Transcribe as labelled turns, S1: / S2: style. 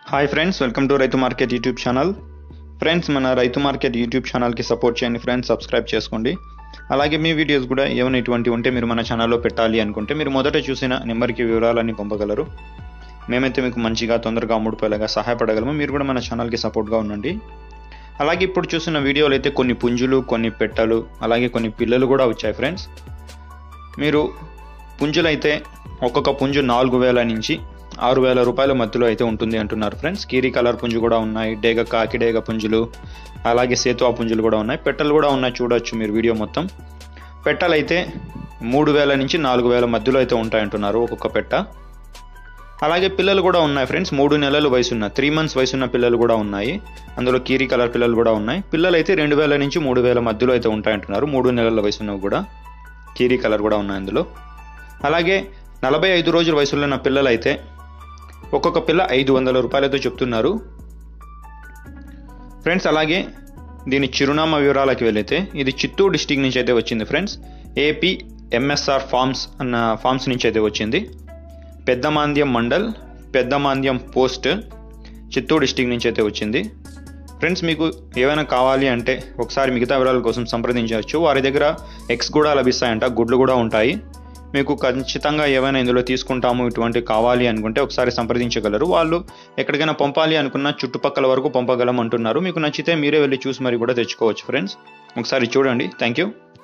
S1: hi friends welcome to Rythu market YouTube channel friends మన Rythu market YouTube ఛానల్కి support చేయండి friends subscribe చేసుకోండి అలాగే మీ వీడియోస్ కూడా ఏమైనా ఇటువంటి ఉంటే మీరు మన ఛానల్లో పెట్టాలి అనుకుంటే మీరు మొదట చూసిన నెంబర్కి వివరాలన్నీ పంపగలరు మేమైతే మీకు మంచిగా తొందరగా అమ్ముడుపోయేలాగా సహాయపడగలము మీరు కూడా మన ఛానల్కి సపోర్ట్గా ఉండండి అలాగే ఇప్పుడు చూసిన వీడియోలు అయితే కొన్ని పుంజులు కొన్ని పెట్టలు అలాగే కొన్ని పిల్లలు కూడా వచ్చాయి ఫ్రెండ్స్ మీరు పుంజులైతే ఒక్కొక్క పుంజు నాలుగు వేల నుంచి ఆరు వేల రూపాయల మధ్యలో అయితే ఉంటుంది అంటున్నారు ఫ్రెండ్స్ కీరీ కలర్ పుంజు కూడా ఉన్నాయి డేగ కాకిడేగ పుంజులు అలాగే సేతువా పుంజులు కూడా ఉన్నాయి పెట్టలు కూడా ఉన్నాయి చూడొచ్చు మీరు వీడియో మొత్తం పెట్టలైతే మూడు వేల నుంచి నాలుగు వేల మధ్యలో అయితే ఉంటాయంటున్నారు ఒక్కొక్క పెట్ట అలాగే పిల్లలు కూడా ఉన్నాయి ఫ్రెండ్స్ మూడు నెలలు వయసున్న త్రీ మంత్స్ వయసున్న పిల్లలు కూడా ఉన్నాయి అందులో కీరీ కలర్ పిల్లలు కూడా ఉన్నాయి పిల్లలు అయితే రెండు వేల నుంచి మూడు వేల మధ్యలో అయితే ఉంటాయంటున్నారు మూడు నెలల వయసున్నవి కూడా కీరీ కలర్ కూడా ఉన్నాయి అందులో అలాగే నలభై ఐదు రోజుల వయసులో ఉన్న పిల్లలు అయితే ఒక్కొక్క పిల్ల ఐదు వందల రూపాయలతో చెప్తున్నారు ఫ్రెండ్స్ అలాగే దీని చిరునామా వివరాలకి వెళితే ఇది చిత్తూరు డిస్టిక్ నుంచి అయితే వచ్చింది ఫ్రెండ్స్ ఏపీ ఎంఎస్ఆర్ ఫార్మ్స్ అన్న ఫార్మ్స్ నుంచి అయితే వచ్చింది పెద్దమాంద్యం మండల్ పెద్దమాంద్యం పోస్ట్ చిత్తూరు డిస్టిక్ నుంచి అయితే వచ్చింది ఫ్రెండ్స్ మీకు ఏమైనా కావాలి అంటే ఒకసారి మిగతా వివరాల కోసం సంప్రదించవచ్చు వారి దగ్గర ఎగ్స్ కూడా లభిస్తాయంట గుడ్లు కూడా ఉంటాయి మీకు ఖచ్చితంగా ఏమైనా ఇందులో తీసుకుంటాము ఇటువంటి కావాలి అనుకుంటే ఒకసారి సంప్రదించగలరు వాళ్ళు ఎక్కడికైనా పంపాలి అనుకున్న చుట్టుపక్కల వరకు పంపగలం అంటున్నారు మీకు నచ్చితే మీరే వెళ్ళి చూసి మరి కూడా తెచ్చుకోవచ్చు ఫ్రెండ్స్ ఒకసారి చూడండి థ్యాంక్ యూ